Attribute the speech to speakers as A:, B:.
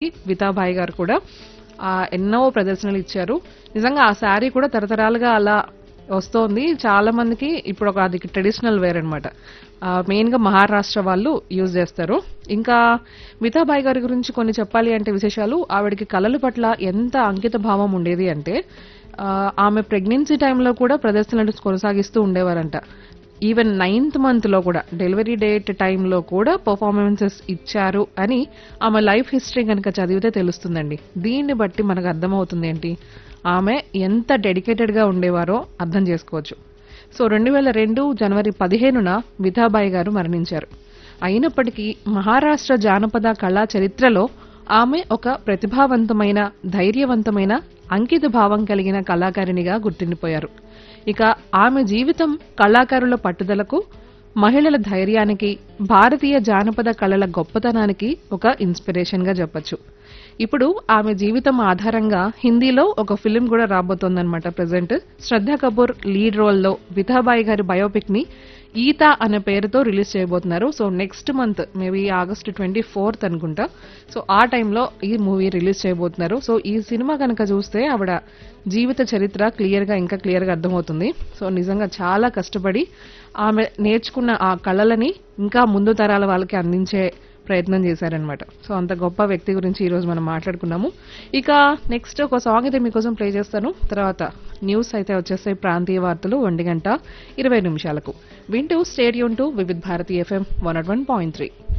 A: వితాబాయి గారు కూడా ఆ, ఎన్నో ప్రదర్శనలు ఇచ్చారు నిజంగా ఆ శారీ కూడా తరతరాలుగా అలా వస్తోంది చాలా మందికి ఇప్పుడు ఒక అది ట్రెడిషనల్ వేర్ అనమాట మెయిన్ గా మహారాష్ట్ర వాళ్ళు యూజ్ చేస్తారు ఇంకా మితాబాయి గారి గురించి కొన్ని చెప్పాలి అంటే విశేషాలు ఆవిడకి కళల పట్ల ఎంత అంకిత భావం ఉండేది అంటే ఆ, ఆమె ప్రెగ్నెన్సీ టైంలో కూడా ప్రదర్శనలు కొనసాగిస్తూ ఉండేవారంట ఈవెన్ నైన్త్ మంత్ లో కూడా డెలివరీ డేట్ టైంలో కూడా పర్ఫార్మెన్సెస్ ఇచ్చారు అని ఆమె లైఫ్ హిస్టరీ కనుక చదివితే తెలుస్తుందండి దీన్ని బట్టి మనకు అర్థమవుతుంది ఏంటి ఆమె ఎంత డెడికేటెడ్ గా ఉండేవారో అర్థం చేసుకోవచ్చు సో రెండు వేల రెండు జనవరి పదిహేనున విథాబాయి గారు మరణించారు అయినప్పటికీ మహారాష్ట్ర జానపద కళా చరిత్రలో ఆమె ఒక ప్రతిభావంతమైన ధైర్యవంతమైన అంకిత భావం కలిగిన కళాకారిణిగా గుర్తుండిపోయారు ఇక ఆమె జీవితం కళాకారుల పట్టుదలకు మహిళల ధైర్యానికి భారతీయ జానపద కళల గొప్పతనానికి ఒక ఇన్స్పిరేషన్ గా చెప్పొచ్చు ఇప్పుడు ఆమె జీవితం ఆధారంగా హిందీలో ఒక ఫిలిం కూడా రాబోతోందన్నమాట present Shraddha Kapoor lead role లో విథాబాయి గారి బయోపిక్ ని ఈత అనే పేరుతో రిలీజ్ చేయబోతున్నారు so next month maybe August twenty fourth అనుకుంటా సో ఆ టైంలో ఈ మూవీ రిలీజ్ చేయబోతున్నారు సో ఈ సినిమా కనుక చూస్తే ఆవిడ జీవిత చరిత్ర క్లియర్ గా ఇంకా క్లియర్ గా అర్థమవుతుంది సో నిజంగా చాలా కష్టపడి ఆమె నేర్చుకున్న ఆ కళలని ఇంకా ముందు తరాల వాళ్ళకి అందించే ప్రయత్నం చేశారనమాట సో అంత గొప్ప వ్యక్తి గురించి ఈ రోజు మనం మాట్లాడుకున్నాము ఇక నెక్స్ట్ ఒక సాంగ్ అయితే మీకోసం ప్లే చేస్తాను తర్వాత న్యూస్ అయితే వచ్చేస్తాయి ప్రాంతీయ వార్తలు ఒంటి గంట ఇరవై నిమిషాలకు వింటూ stay tuned to Vividh Bharati FM one one point three